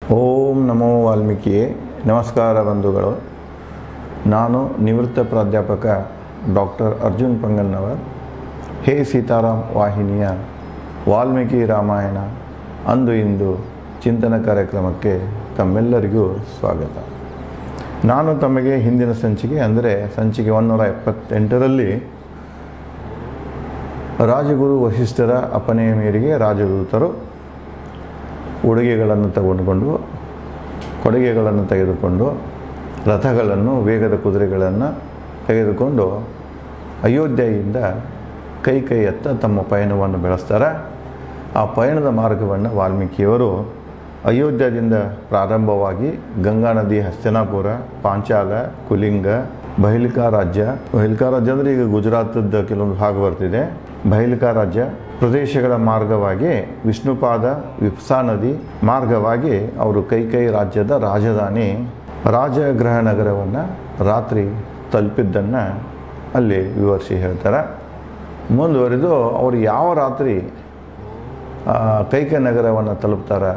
ಓಂ ನಮೋ ವಾಲ್ಮೀಕಿಯೇ ನಮಸ್ಕಾರ ಬಂಧುಗಳು ನಾನು ನಿವೃತ್ತ ಪ್ರಾಧ್ಯಾಪಕ ಡಾಕ್ಟರ್ ಅರ್ಜುನ್ ಪಂಗಲ್ನವರ್ ಹೇ ಸೀತಾರಾಮ್ ವಾಹಿನಿಯ ವಾಲ್ಮೀಕಿ ರಾಮಾಯಣ ಅಂದು ಇಂದು ಚಿಂತನ ಕಾರ್ಯಕ್ರಮಕ್ಕೆ ತಮ್ಮೆಲ್ಲರಿಗೂ ಸ್ವಾಗತ ನಾನು ತಮಗೆ ಹಿಂದಿನ ಸಂಚಿಕೆ ಅಂದರೆ ಸಂಚಿಕೆ ಒಂನ್ನೂರ ಎಪ್ಪತ್ತೆಂಟರಲ್ಲಿ ರಾಜಗುರು ವಶಿಷ್ಠರ ಅಪ್ಪನೆಯ ಮೇರೆಗೆ ರಾಜದೂತರು ಉಡುಗೆಗಳನ್ನು ತಗೊಂಡುಕೊಂಡು ಕೊಡುಗೆಗಳನ್ನು ತೆಗೆದುಕೊಂಡು ರಥಗಳನ್ನು ವೇಗದ ಕುದುರೆಗಳನ್ನು ತೆಗೆದುಕೊಂಡು ಅಯೋಧ್ಯೆಯಿಂದ ಕೈ ಕೈಯತ್ತ ತಮ್ಮ ಪಯಣವನ್ನು ಬೆಳೆಸ್ತಾರೆ ಆ ಪಯಣದ ಮಾರ್ಗವನ್ನು ವಾಲ್ಮೀಕಿಯವರು ಅಯೋಧ್ಯದಿಂದ ಪ್ರಾರಂಭವಾಗಿ ಗಂಗಾ ನದಿ ಹಸ್ತಿನಾಪುರ ಪಾಂಚಾಲ ಕುಲಿಂಗ ಬಹಿಲಿಕಾ ರಾಜ್ಯ ಬಹಿಲಿಕಾ ರಾಜ್ಯ ಅಂದರೆ ಈಗ ಗುಜರಾತದ ಕೆಲವೊಂದು ಭಾಗ ಬರ್ತಿದೆ ಬಹಿಲಿಕಾ ರಾಜ್ಯ ಪ್ರದೇಶಗಳ ಮಾರ್ಗವಾಗಿ ವಿಷ್ಣುಪಾದ ವಿಪ್ಸಾ ನದಿ ಮಾರ್ಗವಾಗಿ ಅವರು ಕೈಕೈ ರಾಜ್ಯದ ರಾಜಧಾನಿ ರಾಜಗೃಹ ನಗರವನ್ನು ರಾತ್ರಿ ತಲುಪಿದ್ದನ್ನು ಅಲ್ಲಿ ವಿವರಿಸಿ ಹೇಳ್ತಾರೆ ಮುಂದುವರಿದು ಅವರು ಯಾವ ರಾತ್ರಿ ಆ, ಕೈಕೆ ನಗರವನ್ನು ತಲುಪ್ತಾರೆ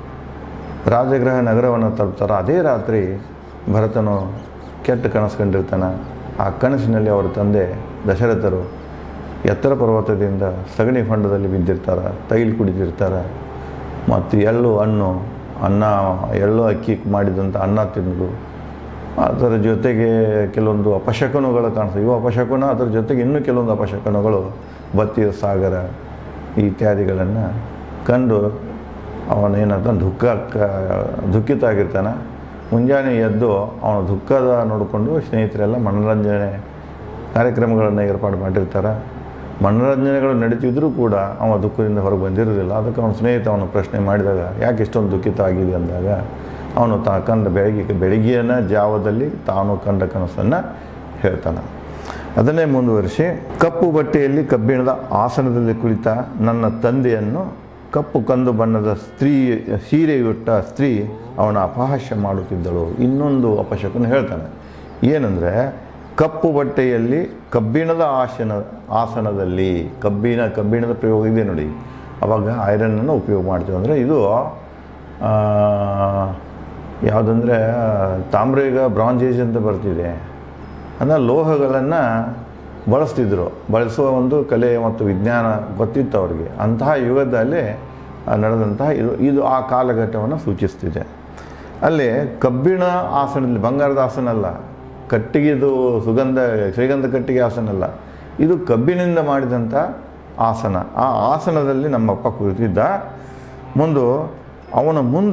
ರಾಜಗೃಹ ನಗರವನ್ನು ತಲುಪ್ತಾರೆ ಅದೇ ರಾತ್ರಿ ಭರತನು ಕೆಟ್ಟ ಕನಸು ಕಂಡಿರ್ತಾನೆ ಆ ಕನಸಿನಲ್ಲಿ ಅವರ ತಂದೆ ದಶರಥರು ಎತ್ತರ ಪರ್ವತದಿಂದ ಸಗಣಿ ಹೊಂಡದಲ್ಲಿ ಬಿದ್ದಿರ್ತಾರೆ ತೈಲು ಕುಡಿದಿರ್ತಾರೆ ಮತ್ತು ಎಳ್ಳು ಹಣ್ಣು ಅನ್ನ ಎಳ್ಳು ಅಕ್ಕಿ ಮಾಡಿದಂಥ ಅನ್ನ ತಿನ್ನೋದು ಅದರ ಜೊತೆಗೆ ಕೆಲವೊಂದು ಅಪಶಕುನಗಳು ಕಾಣಿಸ್ತವೆ ಇವು ಅಪಶಕುನ ಅದರ ಜೊತೆಗೆ ಇನ್ನೂ ಕೆಲವೊಂದು ಅಪಶಕುನಗಳು ಬತ್ತಿಯ ಸಾಗರ ಇತ್ಯಾದಿಗಳನ್ನು ಕಂಡು ಅವನೇನಂತ ದುಃಖ ದುಃಖಿತ ಆಗಿರ್ತಾನೆ ಮುಂಜಾನೆ ಎದ್ದು ಅವನ ದುಃಖದ ನೋಡಿಕೊಂಡು ಸ್ನೇಹಿತರೆಲ್ಲ ಮನೋರಂಜನೆ ಕಾರ್ಯಕ್ರಮಗಳನ್ನು ಏರ್ಪಾಡು ಮಾಡಿರ್ತಾರೆ ಮನೋರಂಜನೆಗಳು ನಡೀತಿದ್ರೂ ಕೂಡ ಅವ ದುಃಖದಿಂದ ಹೊರಗೆ ಬಂದಿರೋದಿಲ್ಲ ಅದಕ್ಕೆ ಅವನ ಸ್ನೇಹಿತ ಅವನು ಪ್ರಶ್ನೆ ಮಾಡಿದಾಗ ಯಾಕೆ ಇಷ್ಟೊಂದು ದುಃಖಿತ ಆಗಿದೆ ಅಂದಾಗ ಅವನು ತಾ ಕಂಡ ಬೆಳಗ್ಗೆ ಬೆಳಗ್ಗಿನ ಜಾವದಲ್ಲಿ ತಾನು ಕಂಡ ಕನಸನ್ನು ಹೇಳ್ತಾನೆ ಅದನ್ನೇ ಮುಂದುವರಿಸಿ ಕಪ್ಪು ಬಟ್ಟೆಯಲ್ಲಿ ಕಬ್ಬಿಣದ ಆಸನದಲ್ಲಿ ಕುಳಿತ ನನ್ನ ತಂದೆಯನ್ನು ಕಪ್ಪು ಕಂದು ಬಣ್ಣದ ಸ್ತ್ರೀ ಸೀರೆಯುಟ್ಟ ಸ್ತ್ರೀ ಅವನ ಅಪಹಾಸ್ಯ ಮಾಡುತ್ತಿದ್ದಳು ಇನ್ನೊಂದು ಅಪಶಕನ ಹೇಳ್ತಾನೆ ಏನಂದರೆ ಕಪ್ಪು ಬಟ್ಟೆಯಲ್ಲಿ ಕಬ್ಬಿಣದ ಆಸನ ಆಸನದಲ್ಲಿ ಕಬ್ಬಿಣ ಕಬ್ಬಿಣದ ಪ್ರಯೋಗ ಇದೆ ನೋಡಿ ಅವಾಗ ಐರನ್ನನ್ನು ಉಪಯೋಗ ಮಾಡ್ತೀವಿ ಅಂದರೆ ಇದು ಆ, ಯಾವುದಂದರೆ ತಾಮ್ರ ಈಗ ಬ್ರಾಂಜ್ ಏಜ್ ಅಂತ ಬರ್ತಿದೆ ಅಂದರೆ ಲೋಹಗಳನ್ನು ಬಳಸ್ತಿದ್ರು ಬಳಸುವ ಒಂದು ಕಲೆ ಮತ್ತು ವಿಜ್ಞಾನ ಗೊತ್ತಿತ್ತು ಅವರಿಗೆ ಅಂತಹ ಯುಗದಲ್ಲಿ ಆ, ನಡೆದಂತಹ ಇದು ಇದು ಆ ಕಾಲಘಟ್ಟವನ್ನು ಸೂಚಿಸ್ತಿದೆ ಅಲ್ಲಿ ಕಬ್ಬಿಣ ಆಸನದಲ್ಲಿ ಬಂಗಾರದ ಆಸನ ಅಲ್ಲ ಕಟ್ಟಿಗೆದು ಸುಗಂಧ ಶ್ರೀಗಂಧ ಕಟ್ಟಿಗೆ ಆಸನ ಅಲ್ಲ ಇದು ಕಬ್ಬಿನಿಂದ ಮಾಡಿದಂಥ ಆಸನ ಆ ಆಸನದಲ್ಲಿ ನಮ್ಮಪ್ಪ ಕುಳಿತಿದ್ದ ಮುಂದು ಅವನ ಮುಂದ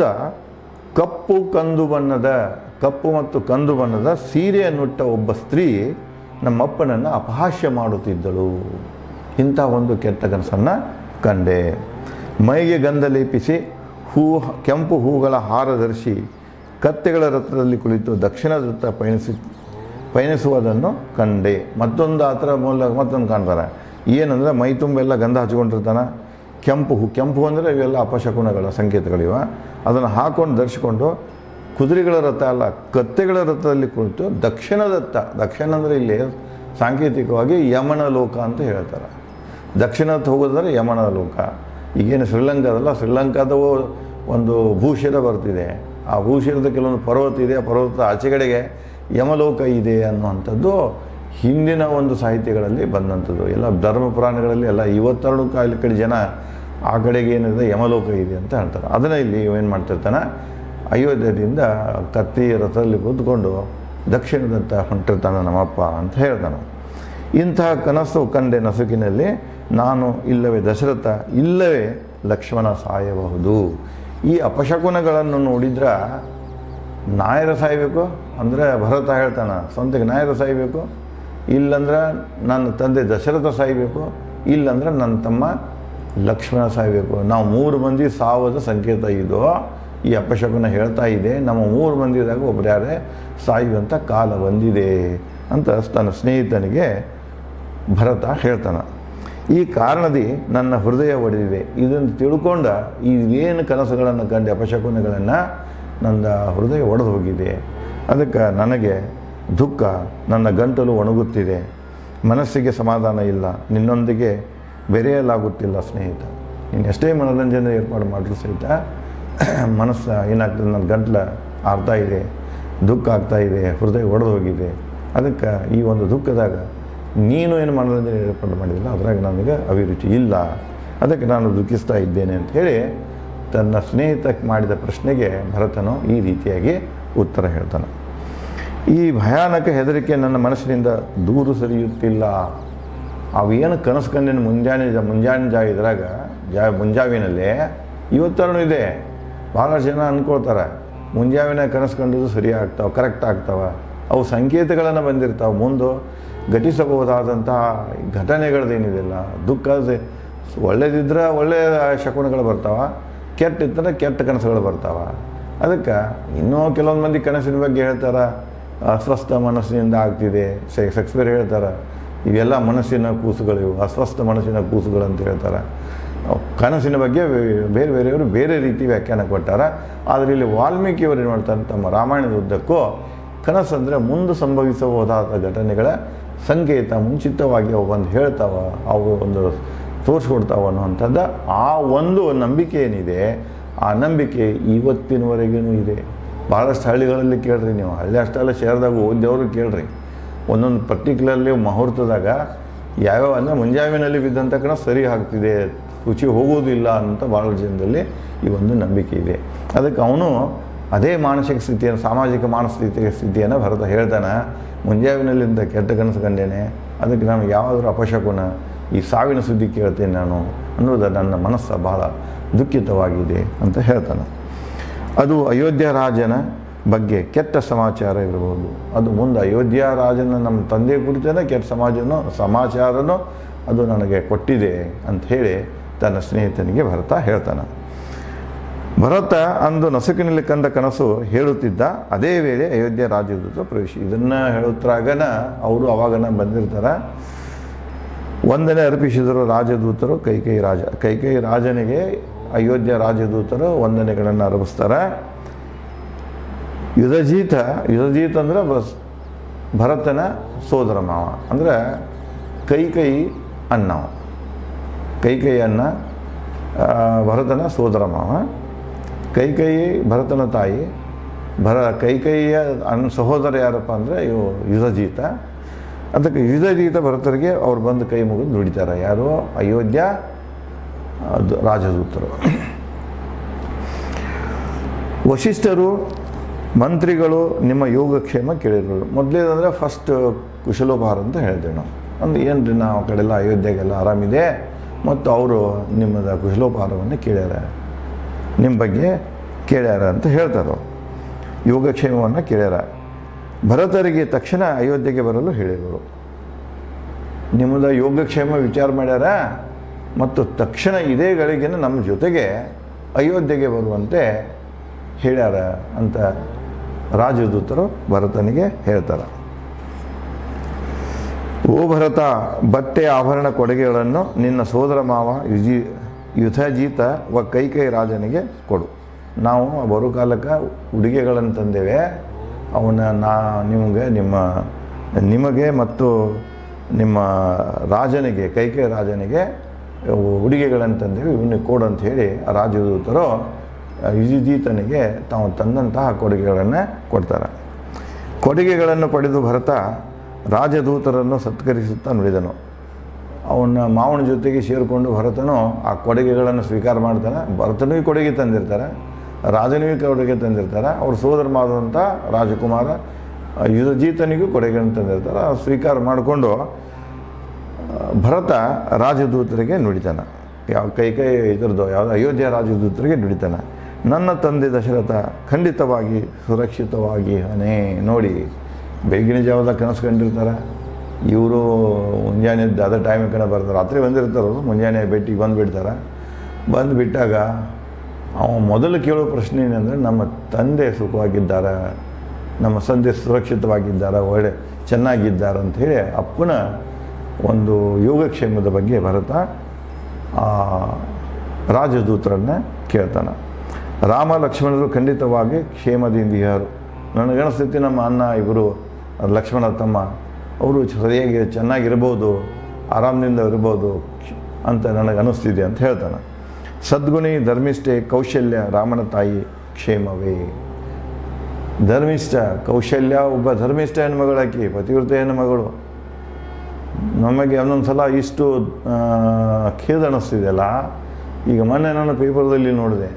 ಕಪ್ಪು ಕಂದು ಬಣ್ಣದ ಕಪ್ಪು ಮತ್ತು ಕಂದು ಬಣ್ಣದ ಸೀರೆಯನ್ನುಟ್ಟ ಒಬ್ಬ ಸ್ತ್ರೀ ನಮ್ಮಪ್ಪನನ್ನು ಅಪಹಾಸ್ಯ ಮಾಡುತ್ತಿದ್ದಳು ಇಂಥ ಒಂದು ಕೆಟ್ಟ ಕನಸನ್ನು ಕಂಡೆ ಮೈಗೆ ಗಂಧ ಲೇಪಿಸಿ ಹೂ ಕೆಂಪು ಹೂಗಳ ಹಾರ ಧರಿಸಿ ಕತ್ತೆಗಳ ರಥದಲ್ಲಿ ಕುಳಿತು ದಕ್ಷಿಣದತ್ತ ಪಯಣಿಸಿ ಪಯಣಿಸುವುದನ್ನು ಕಂಡೆ ಮತ್ತೊಂದು ಆ ಥರ ಮೂಲಕ ಮತ್ತೊಂದು ಕಾಣ್ತಾರೆ ಏನಂದರೆ ಮೈ ತುಂಬೆಲ್ಲ ಗಂಧ ಹಚ್ಕೊಂಡಿರ್ತಾನೆ ಕೆಂಪು ಹೂ ಕೆಂಪು ಅಂದರೆ ಇವೆಲ್ಲ ಅಪಶಕುನಗಳ ಸಂಕೇತಗಳಿವ ಅದನ್ನು ಹಾಕೊಂಡು ಧರಿಸಿಕೊಂಡು ಕುದುರೆಗಳ ರಥ ಅಲ್ಲ ಕತ್ತೆಗಳ ರಥದಲ್ಲಿ ಕುಳಿತು ದಕ್ಷಿಣದತ್ತ ದಕ್ಷಿಣ ಅಂದರೆ ಇಲ್ಲಿ ಸಾಂಕೇತಿಕವಾಗಿ ಯಮನ ಲೋಕ ಅಂತ ಹೇಳ್ತಾರೆ ದಕ್ಷಿಣಕ್ಕೆ ಹೋಗೋದಂದ್ರೆ ಯಮನ ಲೋಕ ಈಗೇನು ಶ್ರೀಲಂಕಾದಲ್ಲ ಶ್ರೀಲಂಕಾದ ಒಂದು ಭೂಶಿರ ಬರ್ತಿದೆ ಆ ಭೂಶಿರದ ಕೆಲವೊಂದು ಪರ್ವತ ಇದೆ ಆ ಪರ್ವತದ ಆಚೆಗಡೆಗೆ ಯಮಲೋಕ ಇದೆ ಅನ್ನುವಂಥದ್ದು ಹಿಂದಿನ ಒಂದು ಸಾಹಿತ್ಯಗಳಲ್ಲಿ ಬಂದಂಥದ್ದು ಎಲ್ಲ ಧರ್ಮ ಪುರಾಣಗಳಲ್ಲಿ ಎಲ್ಲ ಇವತ್ತೆರಡು ಕಾಲ ಕಡೆ ಜನ ಆ ಕಡೆಗೆ ಏನಿದೆ ಯಮಲೋಕ ಇದೆ ಅಂತ ಹೇಳ್ತಾರೆ ಅದನ್ನು ಇಲ್ಲಿ ಏನು ಮಾಡ್ತಿರ್ತಾನೆ ಅಯೋಧ್ಯದಿಂದ ಕತ್ತಿ ರಥದಲ್ಲಿ ಕೂತ್ಕೊಂಡು ದಕ್ಷಿಣದತ್ತ ಹೊಂಟಿರ್ತಾನೆ ನಮ್ಮಪ್ಪ ಅಂತ ಹೇಳ್ತಾನೆ ಇಂತಹ ಕನಸು ಕಂಡೆ ನಸುಕಿನಲ್ಲಿ ನಾನು ಇಲ್ಲವೇ ದಶರಥ ಇಲ್ಲವೇ ಲಕ್ಷ್ಮಣ ಸಾಯಬಹುದು ಈ ಅಪಶಕುನಗಳನ್ನು ನೋಡಿದ್ರೆ ನಾಯರ ಸಾಯಬೇಕು ಅಂದರೆ ಭರತ ಹೇಳ್ತಾನೆ ಸ್ವಂತಕ್ಕೆ ನಾಯರ ಸಾಯಬೇಕು ಇಲ್ಲಂದ್ರೆ ನನ್ನ ತಂದೆ ದಶರಥ ಸಾಯಬೇಕು ಇಲ್ಲಂದ್ರೆ ನನ್ನ ತಮ್ಮ ಲಕ್ಷ್ಮಣ ಸಾಯಬೇಕು ನಾವು ಮೂರು ಮಂದಿ ಸಾವದ ಸಂಕೇತ ಇದು ಈ ಅಪಶಕುನ ಹೇಳ್ತಾ ಇದೆ ನಮ್ಮ ಮೂರು ಮಂದಿದಾಗ ಒಬ್ರು ಯಾರೇ ಸಾಯುವಂಥ ಕಾಲ ಬಂದಿದೆ ಅಂತ ತನ್ನ ಸ್ನೇಹಿತನಿಗೆ ಭರತ ಹೇಳ್ತಾನೆ ಈ ಕಾರಣದಿ ನನ್ನ ಹೃದಯ ಒಡೆದಿದೆ ಇದನ್ನು ತಿಳ್ಕೊಂಡ ಇವೇನು ಕನಸುಗಳನ್ನು ಕಂಡು ಅಪಶಕುನಗಳನ್ನು ನನ್ನ ಹೃದಯ ಒಡೆದು ಹೋಗಿದೆ ಅದಕ್ಕೆ ನನಗೆ ದುಃಖ ನನ್ನ ಗಂಟಲು ಒಣಗುತ್ತಿದೆ ಮನಸ್ಸಿಗೆ ಸಮಾಧಾನ ಇಲ್ಲ ನಿನ್ನೊಂದಿಗೆ ಬೆರೆಯಲಾಗುತ್ತಿಲ್ಲ ಸ್ನೇಹಿತ ನೀನು ಎಷ್ಟೇ ಮನೋರಂಜನೆ ಏರ್ಪಾಡು ಮಾಡಿದ್ರು ಸಹಿತ ಮನಸ್ಸು ಏನಾಗ್ತದೆ ನನ್ನ ಗಂಟ್ಲ ಆರ್ತಾ ಇದೆ ದುಃಖ ಆಗ್ತಾ ಇದೆ ಹೃದಯ ಒಡೆದು ಹೋಗಿದೆ ಅದಕ್ಕೆ ಈ ಒಂದು ದುಃಖದಾಗ ನೀನು ಏನು ಮನೋರಂಜನೆ ಏರ್ಪಾಡು ಮಾಡಿದಿಲ್ಲ ಅದ್ರಾಗ ನನಗೆ ಅಭಿರುಚಿ ಇಲ್ಲ ಅದಕ್ಕೆ ನಾನು ದುಃಖಿಸ್ತಾ ಇದ್ದೇನೆ ಅಂತ ಹೇಳಿ ತನ್ನ ಸ್ನೇಹಿತಕ್ಕೆ ಮಾಡಿದ ಪ್ರಶ್ನೆಗೆ ಭರತನು ಈ ರೀತಿಯಾಗಿ ಉತ್ತರ ಹೇಳ್ತಾನೆ ಈ ಭಯಾನಕ ಹೆದರಿಕೆ ನನ್ನ ಮನಸ್ಸಿನಿಂದ ದೂರ ಸರಿಯುತ್ತಿಲ್ಲ ಅವೇನು ಕನಸು ಕಂಡಿನ ಮುಂಜಾನೆ ಜ ಮುಂಜಾನೆ ಜಾ ಇದ್ರಾಗ ಜಾ ಮುಂಜಾವಿನಲ್ಲಿ ಇವತ್ತರೂ ಇದೆ ಭಾಳ ಜನ ಅಂದ್ಕೊಳ್ತಾರೆ ಮುಂಜಾವಿನ ಕನಸು ಕಂಡದ್ದು ಸರಿ ಆಗ್ತಾವೆ ಕರೆಕ್ಟ್ ಆಗ್ತಾವೆ ಅವು ಸಂಕೇತಗಳನ್ನು ಬಂದಿರ್ತಾವೆ ಮುಂದೆ ಘಟಿಸಬಹುದಾದಂತಹ ಘಟನೆಗಳದ್ದೇನಿದೆಯಲ್ಲ ದುಃಖ ಒಳ್ಳೇದಿದ್ರೆ ಒಳ್ಳೆಯ ಶಕುನಗಳು ಬರ್ತಾವ ಕೆಟ್ಟ ಇದ್ದರೆ ಕೆಟ್ಟ ಕನಸುಗಳು ಬರ್ತಾವ ಅದಕ್ಕೆ ಇನ್ನೂ ಕೆಲವೊಂದು ಮಂದಿ ಕನಸಿನ ಬಗ್ಗೆ ಹೇಳ್ತಾರೆ ಅಸ್ವಸ್ಥ ಮನಸ್ಸಿನಿಂದ ಆಗ್ತಿದೆ ಶೇಕ್ಸ್ಪಿಯರ್ ಹೇಳ್ತಾರೆ ಇವೆಲ್ಲ ಮನಸ್ಸಿನ ಕೂಸುಗಳು ಇವು ಅಸ್ವಸ್ಥ ಮನಸ್ಸಿನ ಕೂಸುಗಳು ಅಂತ ಹೇಳ್ತಾರೆ ಕನಸಿನ ಬಗ್ಗೆ ಬೇರೆ ಬೇರೆಯವರು ಬೇರೆ ರೀತಿ ವ್ಯಾಖ್ಯಾನ ಕೊಟ್ಟಾರ ಆದರೆ ಇಲ್ಲಿ ವಾಲ್ಮೀಕಿಯವರು ಏನು ಮಾಡ್ತಾರೆ ತಮ್ಮ ರಾಮಾಯಣದ ಉದ್ದಕ್ಕೂ ಕನಸು ಅಂದರೆ ಮುಂದೆ ಸಂಭವಿಸಬಹುದಾದ ಘಟನೆಗಳ ಸಂಕೇತ ಮುಂಚಿತವಾಗಿ ಅವು ಬಂದು ಹೇಳ್ತಾವ ಅವು ಒಂದು ತೋರಿಸ್ಕೊಡ್ತಾವ ಅನ್ನುವಂಥದ್ದು ಆ ಒಂದು ನಂಬಿಕೆ ಏನಿದೆ ಆ ನಂಬಿಕೆ ಇವತ್ತಿನವರೆಗೂ ಇದೆ ಭಾಳಷ್ಟು ಹಳ್ಳಿಗಳಲ್ಲಿ ಕೇಳ್ರಿ ನೀವು ಹಳ್ಳಿ ಅಷ್ಟೆಲ್ಲ ಶಹರದಾಗ ಓದಿದವರು ಕೇಳ್ರಿ ಒಂದೊಂದು ಪರ್ಟಿಕ್ಯುಲರ್ಲಿ ಮುಹೂರ್ತದಾಗ ಯಾವ್ಯಾವ ಅಂದರೆ ಮುಂಜಾವಿನಲ್ಲಿ ಬಿದ್ದಂಥ ಕಣ ಸರಿ ಆಗ್ತಿದೆ ರುಚಿ ಹೋಗೋದಿಲ್ಲ ಅಂತ ಭಾಳ ಜನರಲ್ಲಿ ಈ ಒಂದು ನಂಬಿಕೆ ಇದೆ ಅದಕ್ಕೆ ಅವನು ಅದೇ ಮಾನಸಿಕ ಸ್ಥಿತಿಯನ್ನು ಸಾಮಾಜಿಕ ಮಾನಸಿಕ ಸ್ಥಿತಿಯನ್ನು ಭರತ ಹೇಳ್ತಾನೆ ಮುಂಜಾವಿನಲ್ಲಿಂದ ಕೆಟ್ಟ ಕನಸು ಕಂಡೇನೆ ಅದಕ್ಕೆ ನಾನು ಯಾವುದಾದ್ರೂ ಅಪಶಕುನ ಈ ಸಾವಿನ ಸುದ್ದಿ ಕೇಳ್ತೇನೆ ನಾನು ಅನ್ನೋದು ನನ್ನ ಮನಸ್ಸು ಭಾಳ ದುಃಖಿತವಾಗಿದೆ ಅಂತ ಹೇಳ್ತಾನೆ ಅದು ಅಯೋಧ್ಯ ರಾಜನ ಬಗ್ಗೆ ಕೆಟ್ಟ ಸಮಾಚಾರ ಇರಬಹುದು ಅದು ಮುಂದೆ ಅಯೋಧ್ಯ ರಾಜನ ನಮ್ಮ ತಂದೆ ಕುರಿತೇ ಕೆಟ್ಟ ಸಮಾಜನೋ ಸಮಾಚಾರನೋ ಅದು ನನಗೆ ಕೊಟ್ಟಿದೆ ಅಂತ ಹೇಳಿ ತನ್ನ ಸ್ನೇಹಿತನಿಗೆ ಭರತ ಹೇಳ್ತಾನೆ ಭರತ ಅಂದು ನಸುಕಿನಲ್ಲಿ ಕಂಡ ಕನಸು ಹೇಳುತ್ತಿದ್ದ ಅದೇ ವೇಳೆ ಅಯೋಧ್ಯ ರಾಜದೂತ ಪ್ರವೇಶ ಇದನ್ನು ಹೇಳುತ್ತಾಗನ ಅವರು ಅವಾಗನ ಬಂದಿರ್ತಾರೆ ಒಂದನೇ ಅರ್ಪಿಸಿದರು ರಾಜದೂತರು ಕೈಕೈ ರಾಜ ಕೈಕೈ ರಾಜನಿಗೆ ಅಯೋಧ್ಯ ರಾಜದೂತರು ವಂದನೆಗಳನ್ನು ಅರ್ಪಿಸ್ತಾರೆ ಯುಧಜೀತ ಯುಧಜೀತ್ ಅಂದ್ರೆ ಬಸ್ ಭರತನ ಸೋದರ ಮಾವ ಅಂದ್ರೆ ಕೈ ಕೈ ಅಣ್ಣ ಅವ. ಕೈ ಕೈ ಅಣ್ಣ ಆ, ಭರತನ ಸೋದರ ಮಾವ ಕೈ ಕೈ ಭರತನ ತಾಯಿ ಭರ ಕೈ ಕೈಯ ಅಣ್ಣ ಸಹೋದರ ಯಾರಪ್ಪ ಅಂದರೆ ಇವು ಯುಧಜೀತ ಅದಕ್ಕೆ ಯುಧಜೀತ ಭರತರಿಗೆ ಅವ್ರು ಬಂದು ಕೈ ಮುಗಿದು ನುಡಿತಾರೆ ಯಾರು ಅಯೋಧ್ಯ ಅದು ರಾಜದೂತರು ವಶಿಷ್ಠರು ಮಂತ್ರಿಗಳು ನಿಮ್ಮ ಯೋಗಕ್ಷೇಮ ಕೇಳಿದ್ರು ಮೊದಲೇದಂದರೆ ಫಸ್ಟ್ ಕುಶಲೋಪಹಾರ ಅಂತ ಹೇಳ್ತೇವೆ ನಾವು ಅಂದ್ರೆ ಏನು ರೀ ನಾವು ಆ ಕಡೆಲ್ಲ ಅಯೋಧ್ಯೆಗೆಲ್ಲ ಆರಾಮಿದೆ ಮತ್ತು ಅವರು ನಿಮ್ಮದ ಕುಶಲೋಪಹಾರವನ್ನು ಕೇಳ್ಯಾರ ನಿಮ್ಮ ಬಗ್ಗೆ ಕೇಳ್ಯಾರ ಅಂತ ಹೇಳ್ತಾರೆ ಅವ್ರು. ಯೋಗಕ್ಷೇಮವನ್ನು ಕೇಳ್ಯಾರ ಭರತರಿಗೆ ತಕ್ಷಣ ಅಯೋಧ್ಯೆಗೆ ಬರಲು ಹೇಳಿದರು ನಿಮ್ಮದ ಯೋಗಕ್ಷೇಮ ವಿಚಾರ ಮಾಡ್ಯಾರ ಮತ್ತು ತಕ್ಷಣ ಇದೇ ಗಳಿಗೆನ ನಮ್ಮ ಜೊತೆಗೆ ಅಯೋಧ್ಯೆಗೆ ಬರುವಂತೆ ಹೇಳ್ಯಾರ ಅಂತ ರಾಜದೂತರು ಭರತನಿಗೆ ಹೇಳ್ತಾರೆ ಓ ಭರತ ಬಟ್ಟೆ ಆಭರಣ ಕೊಡುಗೆಗಳನ್ನು ನಿನ್ನ ಸೋದರ ಮಾವ ಯುಜಿ ಯುಧಜೀತ ವ ಕೈಕೈ ರಾಜನಿಗೆ ಕೊಡು ನಾವು ಬರೋ ಕಾಲಕ್ಕೆ ಉಡುಗೆಗಳನ್ನು ತಂದೇವೆ ಅವನ್ನ ನಾ ನಿಮಗೆ ನಿಮ್ಮ ನಿಮಗೆ ಮತ್ತು ನಿಮ್ಮ ರಾಜನಿಗೆ ಕೈಕೈ ರಾಜನಿಗೆ ಉಡುಗೆಗಳನ್ನು ತಂದೇವೆ ಇವನಿಗೆ ಕೊಡು ಅಂತ ಹೇಳಿ ಆ ರಾಜದೂತರು ಯುಜಿಜೀತನಿಗೆ ತಾವು ತಂದಂತಹ ಕೊಡುಗೆಗಳನ್ನು ಕೊಡ್ತಾರೆ ಕೊಡುಗೆಗಳನ್ನು ಪಡೆದು ಭರತ ರಾಜದೂತರನ್ನು ಸತ್ಕರಿಸುತ್ತಾ ನುಡಿದನು ಅವನ ಮಾವನ ಜೊತೆಗೆ ಸೇರಿಕೊಂಡು ಭರತನು ಆ ಕೊಡುಗೆಗಳನ್ನು ಸ್ವೀಕಾರ ಮಾಡ್ತಾನೆ ಭರತನಿಗೆ ಕೊಡುಗೆ ತಂದಿರ್ತಾರೆ ರಾಜನಿಗೆ ಕೊಡುಗೆ ತಂದಿರ್ತಾರೆ ಅವ್ರ ಸೋದರ ಮಾದಂಥ ರಾಜಕುಮಾರ ಯುಧಜೀತನಿಗೂ ಕೊಡುಗೆಗಳನ್ನು ತಂದಿರ್ತಾರೆ ಆ ಸ್ವೀಕಾರ ಮಾಡಿಕೊಂಡು ಭರತ ರಾಜದೂತರಿಗೆ ನುಡಿತಾನೆ ಯಾವ ಕೈ ಕೈ ಇದ್ರದ್ದು ಯಾವುದು ಅಯೋಧ್ಯ ರಾಜದೂತರಿಗೆ ನುಡಿತಾನೆ ನನ್ನ ತಂದೆ ದಶರಥ ಖಂಡಿತವಾಗಿ ಸುರಕ್ಷಿತವಾಗಿ ಅನೇ ನೋಡಿ ಬೆಳಗಿನ ಜಾವದಾಗ ಕನಸು ಕಂಡಿರ್ತಾರೆ ಇವರು ಮುಂಜಾನೆ ಎದ್ದು ಅದೇ ಟೈಮಿಗೆ ಕಣ ಬರ್ತಾರೆ ರಾತ್ರಿ ಬಂದಿರ್ತಾರೆ ಅವರು ಮುಂಜಾನೆ ಭೇಟಿಗೆ ಬಂದುಬಿಡ್ತಾರೆ ಬಂದು ಬಿಟ್ಟಾಗ ಅವ ಮೊದಲು ಕೇಳೋ ಪ್ರಶ್ನೆ ಏನಂದರೆ ನಮ್ಮ ತಂದೆ ಸುಖವಾಗಿದ್ದಾರ ನಮ್ಮ ತಂದೆ ಸುರಕ್ಷಿತವಾಗಿದ್ದಾರ ಒಳ್ಳೆ ಚೆನ್ನಾಗಿದ್ದಾರೆ ಅಂಥೇಳಿ ಅಪ್ಪನ ಒಂದು ಯೋಗಕ್ಷೇಮದ ಬಗ್ಗೆ ಭರತ ಆ ರಾಜದೂತರನ್ನ ಕೇಳ್ತಾನೆ ರಾಮ ಲಕ್ಷ್ಮಣರು ಖಂಡಿತವಾಗಿ ಕ್ಷೇಮದಿಂದಿಯಾರು ನನಗನಿಸ್ತೈತಿ ನಮ್ಮ ಅಣ್ಣ ಇವರು ಲಕ್ಷ್ಮಣ ತಮ್ಮ ಅವರು ಸರಿಯಾಗಿ ಚೆನ್ನಾಗಿರ್ಬೋದು ಆರಾಮದಿಂದ ಇರ್ಬೋದು ಅಂತ ನನಗೆ ಅನಿಸ್ತಿದೆ ಅಂತ ಹೇಳ್ತಾನೆ ಸದ್ಗುಣಿ ಧರ್ಮಿಷ್ಠೆ ಕೌಶಲ್ಯ ರಾಮನ ತಾಯಿ ಕ್ಷೇಮವೇ ಧರ್ಮಿಷ್ಠ ಕೌಶಲ್ಯ ಒಬ್ಬ ಧರ್ಮಿಷ್ಠ ಹೆಣ್ಮಗಳಾಕಿ ಪತಿವ್ರತ ಹೆಣ್ಮಗಳು ನಮಗೆ ಒಂದೊಂದು ಸಲ ಇಷ್ಟು ಆ, ಖೇದ ಅನ್ನಿಸ್ತಿದೆಯಲ್ಲ ಈಗ ಮೊನ್ನೆ ನಾನು ಪೇಪರ್ದಲ್ಲಿ ನೋಡಿದೆ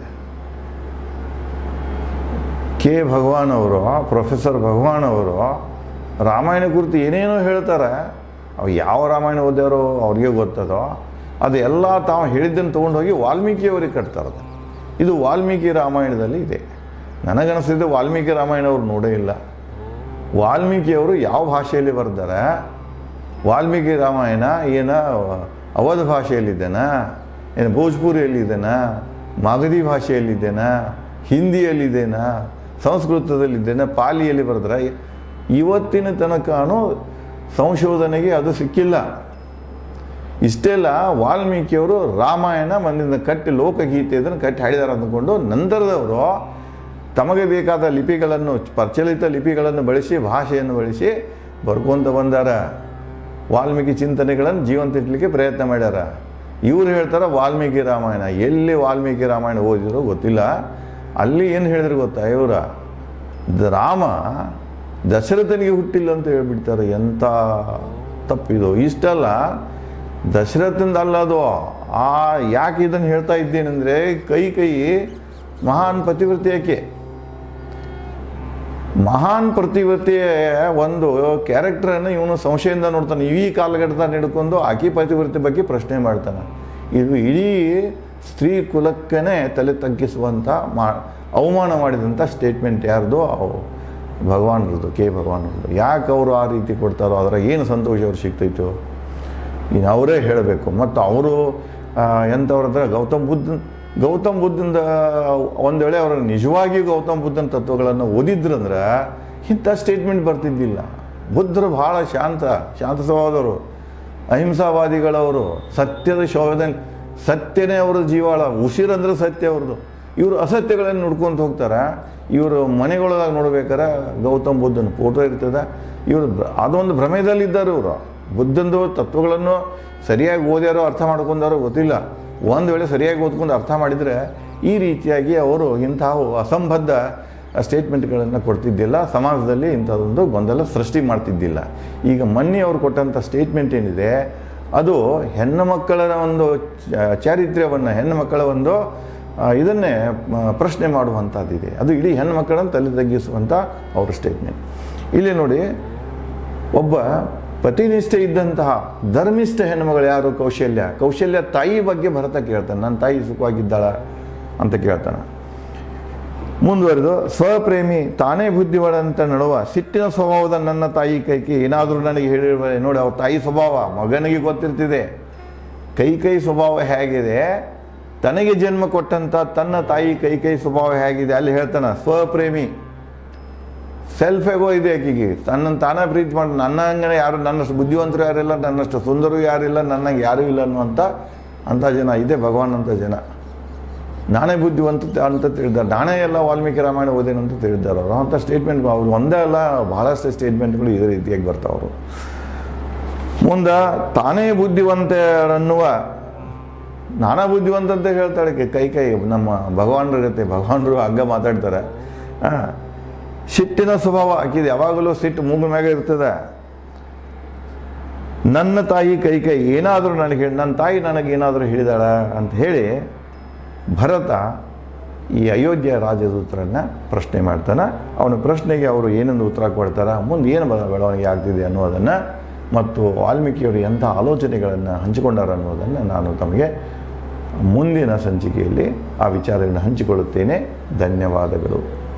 ಕೆ ಭಗವಾನ್ ಅವರು ಪ್ರೊಫೆಸರ್ ಭಗವಾನ್ ಅವರು ರಾಮಾಯಣ ಕುರಿತು ಏನೇನೋ ಹೇಳ್ತಾರೆ ಅವು ಯಾವ ರಾಮಾಯಣ ಓದ್ಯಾರೋ ಅವ್ರಿಗೆ ಗೊತ್ತದೋ ಅದು ಎಲ್ಲ ತಾವು ಹೇಳಿದ್ದನ್ನು ತೊಗೊಂಡೋಗಿ ವಾಲ್ಮೀಕಿಯವರಿಗೆ ಕಟ್ತಾರೆ ಅದು. ಇದು ವಾಲ್ಮೀಕಿ ರಾಮಾಯಣದಲ್ಲಿ ಇದೆ ನನಗನ್ನಿಸಿದ್ದು ವಾಲ್ಮೀಕಿ ರಾಮಾಯಣ ಅವ್ರು ನೋಡೇ ಇಲ್ಲ ವಾಲ್ಮೀಕಿಯವರು ಯಾವ ಭಾಷೆಯಲ್ಲಿ ಬರ್ತಾರೆ ವಾಲ್ಮೀಕಿ ರಾಮಾಯಣ ಏನ ಅವಧ ಭಾಷೆಯಲ್ಲಿದ್ದೇನಾ ಏನು ಭೋಜ್ಪುರಿಯಲ್ಲಿದ್ದೇನಾ ಮಾಗಧಿ ಭಾಷೆಯಲ್ಲಿದ್ದೇನಾ ಹಿಂದಿಯಲ್ಲಿದ್ದೇನಾ ಸಂಸ್ಕೃತದಲ್ಲಿದ್ದೇನಾ ಪಾಲಿಯಲ್ಲಿ ಬರೆದ್ರೆ ಇವತ್ತಿನ ತನಕನೂ ಸಂಶೋಧನೆಗೆ ಅದು ಸಿಕ್ಕಿಲ್ಲ ಇಷ್ಟೆಲ್ಲ ವಾಲ್ಮೀಕಿಯವರು ರಾಮಾಯಣ ಮಂದಿನ ಕಟ್ಟಿ ಲೋಕಗೀತೆ ಇದನ್ನು ಕಟ್ಟಿ ಹಾಡಿದಾರೆ ಅಂದ್ಕೊಂಡು ನಂತರದವರು ತಮಗೆ ಬೇಕಾದ ಲಿಪಿಗಳನ್ನು ಪ್ರಚಲಿತ ಲಿಪಿಗಳನ್ನು ಬಳಸಿ ಭಾಷೆಯನ್ನು ಬಳಸಿ ಬರ್ಕೊಂತ ಬಂದಾರ ವಾಲ್ಮೀಕಿ ಚಿಂತನೆಗಳನ್ನು ಜೀವಂತ ಇಡ್ಲಿಕ್ಕೆ ಪ್ರಯತ್ನ ಮಾಡ್ಯಾರ ಇವ್ರು ಹೇಳ್ತಾರೆ ವಾಲ್ಮೀಕಿ ರಾಮಾಯಣ ಎಲ್ಲಿ ವಾಲ್ಮೀಕಿ ರಾಮಾಯಣ ಓದಿರೋ ಗೊತ್ತಿಲ್ಲ ಅಲ್ಲಿ ಏನು ಹೇಳಿದ್ರು ಗೊತ್ತಾ ಇವರ ದ- ರಾಮ ದಶರಥನಿಗೆ ಹುಟ್ಟಿಲ್ಲ ಅಂತ ಹೇಳ್ಬಿಡ್ತಾರೆ ಎಂಥ ತಪ್ಪಿದು ಇಷ್ಟಲ್ಲ ದಶರಥಂದ ಅಲ್ಲದು ಆ ಯಾಕೆ ಇದನ್ನು ಹೇಳ್ತಾ ಇದ್ದೇನೆಂದರೆ ಕೈ ಕೈ ಮಹಾನ್ ಪತಿವ್ರತೆಯಕ್ಕೆ ಮಹಾನ್ ಪ್ರತಿವತೆಯ ಒಂದು ಕ್ಯಾರೆಕ್ಟರನ್ನು ಇವನು ಸಂಶಯದಿಂದ ನೋಡ್ತಾನೆ ಈ ಕಾಲಘಟ್ಟದಲ್ಲಿ ಹಿಡ್ಕೊಂಡು ಆಕಿ ಪತಿವ್ರತೆ ಬಗ್ಗೆ ಪ್ರಶ್ನೆ ಮಾಡ್ತಾನೆ ಇದು ಇಡೀ ಸ್ತ್ರೀ ಕುಲಕ್ಕನೇ ತಲೆ ತಗ್ಗಿಸುವಂಥ ಮಾ ಅವಮಾನ ಮಾಡಿದಂಥ ಸ್ಟೇಟ್ಮೆಂಟ್ ಯಾರ್ದು ಅವು ಭಗವಾನ್ರದ್ದು ಕೆ ಭಗವಾನ್ರದ್ದು ಯಾಕೆ ಅವರು ಆ ರೀತಿ ಕೊಡ್ತಾರೋ ಅದರ ಏನು ಸಂತೋಷ ಅವ್ರು ಸಿಗ್ತೈತು ಇನ್ನು ಅವರೇ ಹೇಳಬೇಕು ಮತ್ತು ಅವರು ಎಂಥವ್ರ ಹತ್ರ ಗೌತಮ್ ಬುದ್ಧ ಗೌತಮ್ ಬುದ್ಧಂದ ಒಂದು ವೇಳೆ ಅವರು ನಿಜವಾಗಿಯೂ ಗೌತಮ್ ಬುದ್ಧನ ತತ್ವಗಳನ್ನು ಓದಿದ್ರಂದ್ರೆ ಇಂಥ ಸ್ಟೇಟ್ಮೆಂಟ್ ಬರ್ತಿದ್ದಿಲ್ಲ ಬುದ್ಧರು ಬಹಳ ಶಾಂತ ಶಾಂತ ಸ್ವಭಾವದವರು ಅಹಿಂಸಾವಾದಿಗಳವರು ಸತ್ಯದ ಶೋಧನೆ ಸತ್ಯನೇ ಅವರ ಜೀವಾಳ ಉಸಿರಂದ್ರೆ ಸತ್ಯ ಅವ್ರದ್ದು ಇವರು ಅಸತ್ಯಗಳನ್ನು ನೋಡ್ಕೊಂತ ಹೋಗ್ತಾರೆ ಇವರು ಮನೆಗಳೊಳಗೆ ನೋಡ್ಬೇಕಾರೆ ಗೌತಮ್ ಬುದ್ಧನ ಫೋಟೋ ಇರ್ತದೆ ಇವರು ಭ್ರ- ಅದೊಂದು ಭ್ರಮೆದಲ್ಲಿದ್ದಾರೆ ಇವರು ಬುದ್ಧಂದು ತತ್ವಗಳನ್ನು ಸರಿಯಾಗಿ ಓದ್ಯಾರೋ ಅರ್ಥ ಮಾಡ್ಕೊಂಡಾರೋ ಗೊತ್ತಿಲ್ಲ ಒಂದು ವೇಳೆ ಸರಿಯಾಗಿ ಓದ್ಕೊಂಡು ಅರ್ಥ ಮಾಡಿದರೆ ಈ ರೀತಿಯಾಗಿ ಅವರು ಇಂತಹ ಅಸಂಬದ್ಧ ಸ್ಟೇಟ್ಮೆಂಟ್ಗಳನ್ನು ಕೊಡ್ತಿದ್ದಿಲ್ಲ ಸಮಾಜದಲ್ಲಿ ಇಂಥದ್ದೊಂದು ಗೊಂದಲ ಸೃಷ್ಟಿ ಮಾಡ್ತಿದ್ದಿಲ್ಲ ಈಗ ಮೊನ್ನೆ ಅವರು ಕೊಟ್ಟಂಥ ಸ್ಟೇಟ್ಮೆಂಟ್ ಏನಿದೆ ಅದು ಹೆಣ್ಣು ಮಕ್ಕಳ ಒಂದು ಚ- ಚಾರಿತ್ರ್ಯವನ್ನು ಹೆಣ್ಣು ಮಕ್ಕಳ ಒಂದು ಆ, ಇದನ್ನೇ ಮ, ಪ್ರಶ್ನೆ ಮಾಡುವಂಥದ್ದಿದೆ ಅದು ಇಡೀ ಹೆಣ್ಣು ಮಕ್ಕಳನ್ನು ತಲೆ ತಗ್ಗಿಸುವಂಥ ಅವ್ರ ಸ್ಟೇಟ್ಮೆಂಟ್ ಇಲ್ಲಿ ನೋಡಿ ಒಬ್ಬ ಪತಿನಿಷ್ಠೆ ಇದ್ದಂತಹ ಧರ್ಮಿಷ್ಠ ಹೆಣ್ಣುಮಗಳು ಯಾರು ಕೌಶಲ್ಯ ಕೌಶಲ್ಯ ತಾಯಿ ಬಗ್ಗೆ ಭರತ ಕೇಳ್ತಾನೆ ನನ್ನ ತಾಯಿ ಸುಖವಾಗಿದ್ದಾಳ ಅಂತ ಕೇಳ್ತಾನೆ ಮುಂದುವರೆದು ಸ್ವಪ್ರೇಮಿ ತಾನೇ ಬುದ್ಧಿವಾದಂತ ನಡುವ ಸಿಟ್ಟಿನ ಸ್ವಭಾವದ ನನ್ನ ತಾಯಿ ಕೈಕಿ ಏನಾದರೂ ನನಗೆ ಹೇಳಿರುವ ನೋಡಿ ಅವ್ರ ತಾಯಿ ಸ್ವಭಾವ ಮಗನಿಗೆ ಗೊತ್ತಿರ್ತಿದೆ ಕೈ ಕೈ ಸ್ವಭಾವ ಹೇಗಿದೆ ತನಗೆ ಜನ್ಮ ಕೊಟ್ಟಂತ ತನ್ನ ತಾಯಿ ಕೈ ಕೈ ಸ್ವಭಾವ ಹೇಗಿದೆ ಅಲ್ಲಿ ಹೇಳ್ತಾನ ಸ್ವಪ್ರೇಮಿ ಸೆಲ್ಫ್ ಎಗೋ ಇದೆ ಆಕಿಗೆ ತನ್ನನ್ನು ತಾನೇ ಪ್ರೀತಿ ಮಾಡಿ ನನ್ನ ಹಂಗನೆ ಯಾರು ನನ್ನಷ್ಟು ಬುದ್ಧಿವಂತರು ಯಾರಿಲ್ಲ ನನ್ನಷ್ಟು ಸುಂದರು ಯಾರಿಲ್ಲ ನನ್ನಂಗೆ ಯಾರೂ ಇಲ್ಲ ಅನ್ನುವಂಥ ಅಂಥ ಜನ ಇದೆ ಭಗವಾನ್ ಅಂತ ಜನ ನಾನೇ ಬುದ್ಧಿವಂತ ಅಂತ ತಿಳಿದಾರೆ ನಾನೇ ಎಲ್ಲ ವಾಲ್ಮೀಕಿ ರಾಮಾಯಣ ಓದೇನಂತ ತಿಳಿದಾರೆ ಅವರು ಅಂಥ ಸ್ಟೇಟ್ಮೆಂಟ್ ಅವ್ರು ಒಂದೇ ಅಲ್ಲ ಬಹಳಷ್ಟು ಸ್ಟೇಟ್ಮೆಂಟ್ಗಳು ಇದೇ ರೀತಿಯಾಗಿ ಬರ್ತಾವೆ ಅವರು ಮುಂದೆ ತಾನೇ ಬುದ್ಧಿವಂತರನ್ನುವ ನಾನಾ ಬುದ್ಧಿವಂತ ಅಂತ ಹೇಳ್ತಾಳೆ ಕೈ- ಕೈ ಕೈ ನಮ್ಮ ಭಗವಾನ್ರ ಜೊತೆ ಭಗವಾನರು ಹಗ್ಗ ಮಾತಾಡ್ತಾರೆ ಆ, ಸಿಟ್ಟಿನ ಸ್ವಭಾವ ಆಕಿದು ಯಾವಾಗಲೂ ಸಿಟ್ಟು ಮೂಗು ಮ್ಯಾಗ ಇರ್ತದೆ ನನ್ನ ತಾಯಿ ಕೈ ಕೈ ಏನಾದರೂ ನನಗೆ ಹೇಳಿ ನನ್ನ ತಾಯಿ ನನಗೆ ಏನಾದರೂ ಹೇಳಿದಾಳ ಅಂತ ಹೇಳಿ ಭರತ ಈ ಅಯೋಧ್ಯೆ ರಾಜದೂತರನ್ನ ಪ್ರಶ್ನೆ ಮಾಡ್ತಾನೆ ಅವನ ಪ್ರಶ್ನೆಗೆ ಅವರು ಏನೊಂದು ಉತ್ತರ ಕೊಡ್ತಾರ ಮುಂದೆ ಏನು ಬ- ಬೆಳವಣಿಗೆ ಆಗ್ತಿದೆ ಅನ್ನೋದನ್ನು ಮತ್ತು ವಾಲ್ಮೀಕಿಯವರು ಎಂಥ ಆಲೋಚನೆಗಳನ್ನು ಹಂಚಿಕೊಂಡಾರ ಅನ್ನೋದನ್ನು ನಾನು ತಮಗೆ ಮುಂದಿನ ಸಂಚಿಕೆಯಲ್ಲಿ ಆ ವಿಚಾರಗಳನ್ನು ಹಂಚಿಕೊಳ್ಳುತ್ತೇನೆ ಧನ್ಯವಾದಗಳು